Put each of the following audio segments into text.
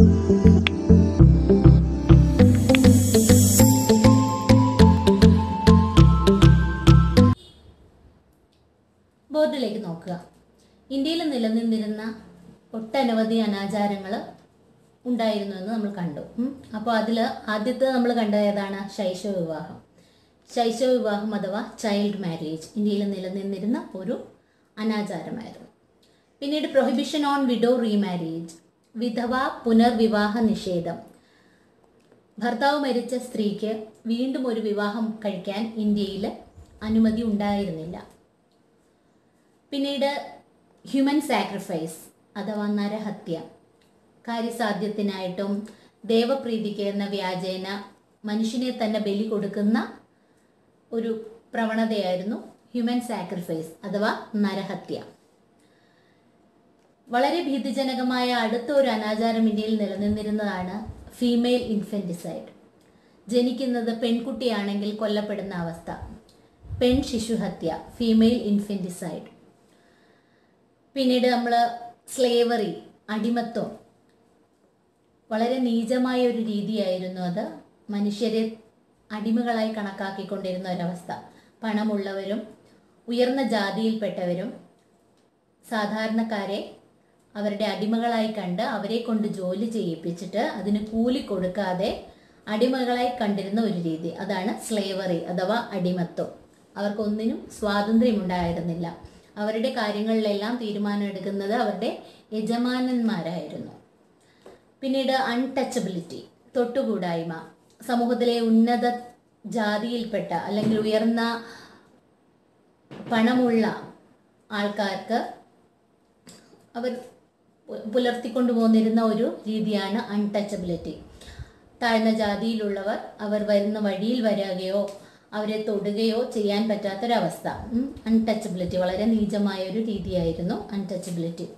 ബോർഡിലേക്ക് നോക്കുക ഇന്ത്യയിൽ നിലനിന്നിരുന്ന ഒട്ടനവധി അനാചാരങ്ങൾ ഉണ്ടായിരുന്നു എന്ന് നമ്മൾ കണ്ടു അപ്പോൾ അതിൽ ആദ്യത്തെ നമ്മൾ കണ്ടത് ഏതാണ് ശൈശവ വിവാഹം ശൈശവ വിവാഹം അഥവാ ചൈൽഡ് മാരേജ് ഇന്ത്യയിൽ നിലനിന്നിരുന്ന ഒരു അനാചാരമായിരുന്നു പിന്നീട് പ്രൊഹിബിഷൻ ഓൺ വിഡോ റീമാരേജ് വിധവ പുനർവിവാഹ നിഷേധം ഭർത്താവ് മരിച്ച സ്ത്രീക്ക് വീണ്ടും ഒരു വിവാഹം കഴിക്കാൻ ഇന്ത്യയിൽ അനുമതി ഉണ്ടായിരുന്നില്ല പിന്നീട് ഹ്യൂമൻ സാക്രിഫൈസ് അഥവാ നരഹത്യ കാര്യസാധ്യത്തിനായിട്ടും ദേവപ്രീതിക്ക് എന്ന വ്യാജേന മനുഷ്യനെ തന്നെ ബലി കൊടുക്കുന്ന ഒരു പ്രവണതയായിരുന്നു ഹ്യൂമൻ സാക്രിഫൈസ് അഥവാ നരഹത്യ വളരെ ഭീതിജനകമായ അടുത്ത ഒരു അനാചാരം ഇന്ത്യയിൽ നിലനിന്നിരുന്നതാണ് ഫീമെയിൽ ഇൻഫെന്റിസൈഡ് ജനിക്കുന്നത് പെൺകുട്ടിയാണെങ്കിൽ കൊല്ലപ്പെടുന്ന അവസ്ഥ പെൺ ശിശുഹത്യ ഫീമെയിൽ ഇൻഫെന്റിസൈഡ് പിന്നീട് നമ്മൾ സ്ലേവറി അടിമത്വം വളരെ നീചമായ ഒരു രീതിയായിരുന്നു അത് മനുഷ്യരെ അടിമകളായി കണക്കാക്കിക്കൊണ്ടിരുന്ന ഒരവസ്ഥ പണമുള്ളവരും ഉയർന്ന ജാതിയിൽപ്പെട്ടവരും സാധാരണക്കാരെ അവരുടെ അടിമകളായി കണ്ട് അവരെ കൊണ്ട് ജോലി ചെയ്യിപ്പിച്ചിട്ട് അതിന് കൂലി കൊടുക്കാതെ അടിമകളായി കണ്ടിരുന്ന ഒരു രീതി അതാണ് സ്ലേവറി അഥവാ അടിമത്വം അവർക്കൊന്നിനും സ്വാതന്ത്ര്യമുണ്ടായിരുന്നില്ല അവരുടെ കാര്യങ്ങളിലെല്ലാം തീരുമാനം എടുക്കുന്നത് അവരുടെ യജമാനന്മാരായിരുന്നു പിന്നീട് അൺടച്ചബിലിറ്റി തൊട്ടുകൂടായ്മ സമൂഹത്തിലെ ഉന്നത ജാതിയിൽപ്പെട്ട അല്ലെങ്കിൽ ഉയർന്ന പണമുള്ള ആൾക്കാർക്ക് അവർ പുലർത്തിക്കൊണ്ടു പോന്നിരുന്ന ഒരു രീതിയാണ് അൺടച്ചബിലിറ്റി താഴ്ന്ന ജാതിയിലുള്ളവർ അവർ വരുന്ന വഴിയിൽ വരികയോ അവരെ തൊടുകയോ ചെയ്യാൻ പറ്റാത്തൊരവസ്ഥ അൺടച്ചബിലിറ്റി വളരെ നീചമായ ഒരു രീതിയായിരുന്നു untouchability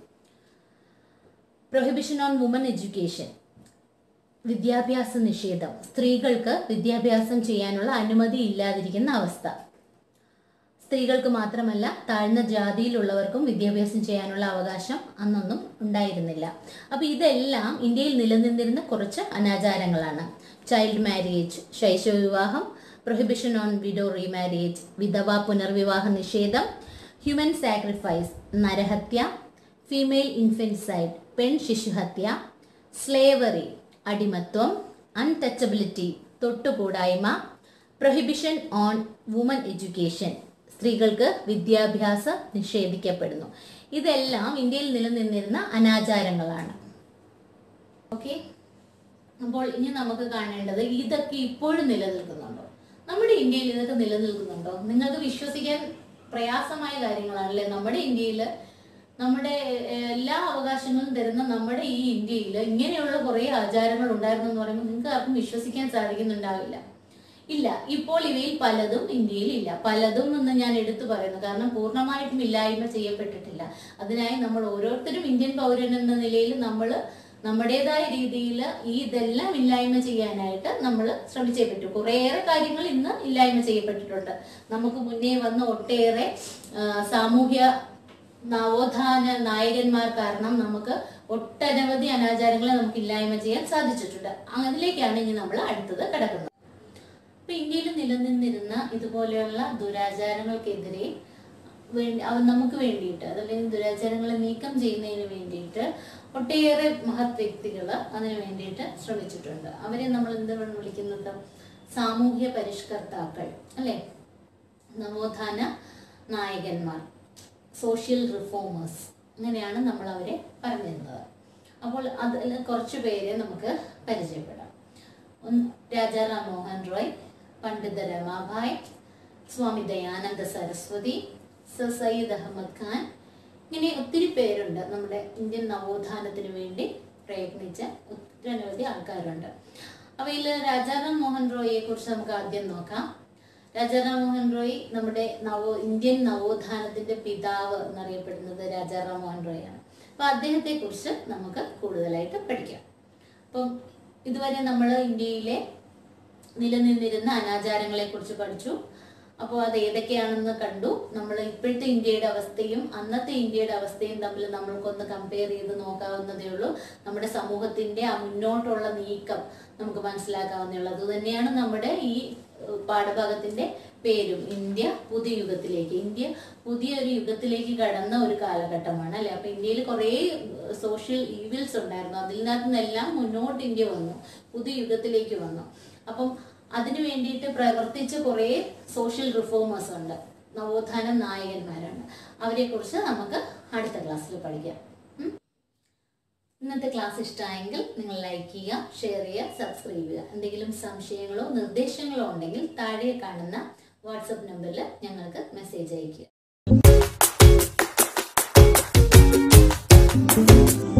prohibition on woman education വിദ്യാഭ്യാസ നിഷേധം സ്ത്രീകൾക്ക് വിദ്യാഭ്യാസം ചെയ്യാനുള്ള അനുമതി ഇല്ലാതിരിക്കുന്ന അവസ്ഥ സ്ത്രീകൾക്ക് മാത്രമല്ല താഴ്ന്ന ജാതിയിലുള്ളവർക്കും വിദ്യാഭ്യാസം ചെയ്യാനുള്ള അവകാശം അന്നൊന്നും ഉണ്ടായിരുന്നില്ല അപ്പൊ ഇതെല്ലാം ഇന്ത്യയിൽ നിലനിന്നിരുന്ന കുറച്ച് അനാചാരങ്ങളാണ് ചൈൽഡ് മാരേജ് ശൈശവ വിവാഹം പ്രൊഹിബിഷൻ ഓൺ വിഡോ റീമാരേജ് വിധവ പുനർവിവാഹ നിഷേധം ഹ്യൂമൻ സാക്രിഫൈസ് നരഹത്യ ഫീമെയിൽ ഇൻഫെൻസൈഡ് പെൺ ശിശുഹത്യ സ്ലേവറി അടിമത്വം അൺടച്ചബിലിറ്റി തൊട്ടുകൂടായ്മ പ്രൊഹിബിഷൻ ഓൺ വുമൻ എഡ്യൂക്കേഷൻ സ്ത്രീകൾക്ക് വിദ്യാഭ്യാസം നിഷേധിക്കപ്പെടുന്നു ഇതെല്ലാം ഇന്ത്യയിൽ നിലനിന്നിരുന്ന അനാചാരങ്ങളാണ് ഓക്കെ അപ്പോൾ ഇനി നമുക്ക് കാണേണ്ടത് ഇതൊക്കെ ഇപ്പോഴും നിലനിൽക്കുന്നുണ്ടോ നമ്മുടെ ഇന്ത്യയിൽ ഇതൊക്കെ നിലനിൽക്കുന്നുണ്ടോ നിങ്ങൾക്ക് വിശ്വസിക്കാൻ പ്രയാസമായ കാര്യങ്ങളാണല്ലേ നമ്മുടെ ഇന്ത്യയിൽ നമ്മുടെ ഏഹ്, എല്ലാ അവകാശങ്ങളും തരുന്ന നമ്മുടെ ഈ ഇന്ത്യയിൽ ഇങ്ങനെയുള്ള കുറേ ആചാരങ്ങൾ ഉണ്ടായിരുന്നു എന്ന് പറയുമ്പോൾ നിങ്ങൾക്ക് ആർക്കും വിശ്വസിക്കാൻ സാധിക്കുന്നുണ്ടാവില്ല ഇല്ല ഇപ്പോൾ ഇവയിൽ പലതും ഇന്ത്യയിൽ ഇല്ല പലതും എന്ന് ഞാൻ എടുത്തു പറയുന്നു കാരണം പൂർണ്ണമായിട്ടും ഇല്ലായ്മ ചെയ്യപ്പെട്ടിട്ടില്ല അതിനായി നമ്മൾ ഓരോരുത്തരും ഇന്ത്യൻ പൗരൻ എന്ന നിലയിൽ നമ്മൾ നമ്മുടേതായ രീതിയിൽ ഈ ഇതെല്ലാം ഇല്ലായ്മ ചെയ്യാനായിട്ട് നമ്മൾ ശ്രമിച്ചേ പറ്റൂ കുറേയേറെ കാര്യങ്ങൾ ഇന്ന് ഇല്ലായ്മ ചെയ്യപ്പെട്ടിട്ടുണ്ട് നമുക്ക് മുന്നേ വന്ന ഒട്ടേറെ ആ, സാമൂഹ്യ നവോത്ഥാന നായകന്മാർ കാരണം നമുക്ക് ഒട്ടനവധി അനാചാരങ്ങളെ നമുക്ക് ഇല്ലായ്മ ചെയ്യാൻ സാധിച്ചിട്ടുണ്ട് അതിലേക്കാണ് ഇനി നമ്മൾ അടുത്തത് കിടക്കുന്നത് ഇപ്പൊ ഇന്ത്യയിൽ നിലനിന്നിരുന്ന ഇതുപോലെയുള്ള ദുരാചാരങ്ങൾക്കെതിരെ വേണ്ടി അവ നമുക്ക് വേണ്ടിയിട്ട് അതല്ലെങ്കിൽ ദുരാചാരങ്ങളെ നീക്കം ചെയ്യുന്നതിന് വേണ്ടിയിട്ട് ഒട്ടേറെ മഹത് വ്യക്തികൾ അതിനു വേണ്ടിയിട്ട് ശ്രമിച്ചിട്ടുണ്ട് അവരെ നമ്മൾ എന്താണ് വിളിക്കുന്നത് സാമൂഹ്യ പരിഷ്കർത്താക്കൾ അല്ലെ നവോത്ഥാന നായകന്മാർ സോഷ്യൽ റിഫോമേഴ്സ് അങ്ങനെയാണ് നമ്മൾ അവരെ പറഞ്ഞിരുന്നത് അപ്പോൾ അതിൽ കുറച്ച് പേരെ നമുക്ക് പരിചയപ്പെടാം ഒന്ന് രാജാ റാം മോഹൻ റോയ് പണ്ഡിത രമാഭായ് സ്വാമി ദയാനന്ദ സരസ്വതി സർ സയ്യിദ് അഹമ്മദ് ഖാൻ ഇങ്ങനെ ഒത്തിരി പേരുണ്ട് നമ്മുടെ ഇന്ത്യൻ നവോത്ഥാനത്തിന് വേണ്ടി പ്രയത്നിച്ച ഒട്ടനവധി ആൾക്കാരുണ്ട് അവയിൽ രാജാറാം മോഹൻ റോയിയെ കുറിച്ച് നമുക്ക് ആദ്യം നോക്കാം രാജാറാം മോഹൻ റോയ് നമ്മുടെ നവോ ഇന്ത്യൻ നവോത്ഥാനത്തിന്റെ പിതാവ് എന്നറിയപ്പെടുന്നത് രാജാറാം മോഹൻ റോയ് ആണ് അപ്പൊ അദ്ദേഹത്തെ കുറിച്ച് നമുക്ക് കൂടുതലായിട്ട് പഠിക്കാം അപ്പം ഇതുവരെ നമ്മൾ ഇന്ത്യയിലെ നിലനിന്നിരുന്ന അനാചാരങ്ങളെ കുറിച്ച് പഠിച്ചു അപ്പോൾ അത് ഏതൊക്കെയാണെന്ന് കണ്ടു നമ്മൾ ഇപ്പോഴത്തെ ഇന്ത്യയുടെ അവസ്ഥയും അന്നത്തെ ഇന്ത്യയുടെ അവസ്ഥയും തമ്മിൽ നമ്മൾക്കൊന്ന് കമ്പയർ ചെയ്ത് നോക്കാവുന്നതേ ഉള്ളൂ നമ്മുടെ സമൂഹത്തിന്റെ ആ മുന്നോട്ടുള്ള നീക്കം നമുക്ക് മനസ്സിലാക്കാവുന്നേ ഉള്ളൂ അതുതന്നെയാണ് നമ്മുടെ ഈ ഏഹ്, പാഠഭാഗത്തിന്റെ പേരും ഇന്ത്യ പുതിയ യുഗത്തിലേക്ക് ഇന്ത്യ പുതിയൊരു യുഗത്തിലേക്ക് കടന്ന ഒരു കാലഘട്ടമാണ് അല്ലെ അപ്പൊ ഇന്ത്യയിൽ കുറേ സോഷ്യൽ ഈവിൽസ് ഉണ്ടായിരുന്നു അതിൽ നിന്നെല്ലാം മുന്നോട്ട് ഇന്ത്യ വന്നു പുതിയ യുഗത്തിലേക്ക് വന്നു അപ്പം അതിനു വേണ്ടിയിട്ട് പ്രവർത്തിച്ച കുറേ സോഷ്യൽ റിഫോമേഴ്സ് ഉണ്ട് നവോത്ഥാന നായകന്മാരുണ്ട് അവരെ കുറിച്ച് നമുക്ക് അടുത്ത ക്ലാസ്സിൽ പഠിക്കാം ഉം? ഇന്നത്തെ ക്ലാസ് ഇഷ്ടമായെങ്കിൽ നിങ്ങൾ ലൈക്ക് ചെയ്യുക ഷെയർ ചെയ്യുക സബ്സ്ക്രൈബ് ചെയ്യുക എന്തെങ്കിലും സംശയങ്ങളോ നിർദ്ദേശങ്ങളോ ഉണ്ടെങ്കിൽ താഴെ കാണുന്ന വാട്സപ്പ് നമ്പറിൽ ഞങ്ങൾക്ക് മെസ്സേജ് അയയ്ക്കുക